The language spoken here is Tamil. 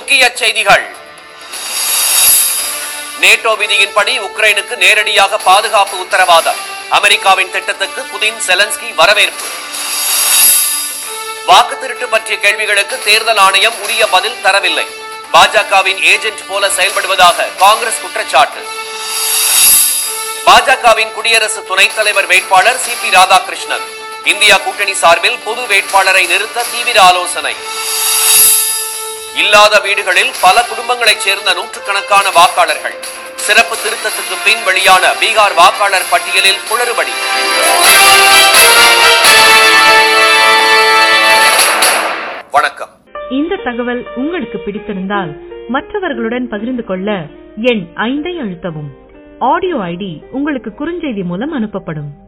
முக்கிய செய்திகள் நேட்டோ விதியின்படி உக்ரைனுக்கு நேரடியாக பாதுகாப்பு உத்தரவாதம் அமெரிக்காவின் திட்டத்துக்கு புதின் செலன்ஸ்கி வரவேற்பு வாக்கு திருட்டு பற்றிய கேள்விகளுக்கு தேர்தல் ஆணையம் உரிய பதில் தரவில்லை பாஜகவின் ஏஜென்ட் போல செயல்படுவதாக காங்கிரஸ் குற்றச்சாட்டு பாஜகவின் குடியரசு துணைத் தலைவர் வேட்பாளர் சி பி ராதாகிருஷ்ணன் இந்தியா கூட்டணி சார்பில் பொது வேட்பாளரை நிறுத்த தீவிர ஆலோசனை இல்லாத வீடுகளில் பல குடும்பங்களைச் சேர்ந்த நூற்றுக்கணக்கான வாக்காளர்கள் சிறப்பு திருத்தத்துக்கு பின் வெளியான பீகார் வாக்காளர் பட்டியலில் குளறுபடி வணக்கம் இந்த தகவல் உங்களுக்கு பிடித்திருந்தால் மற்றவர்களுடன் பகிர்ந்து கொள்ள எண் ஐந்தை அழுத்தவும் ஆடியோ ஐடி உங்களுக்கு குறுஞ்செய்தி மூலம் அனுப்பப்படும்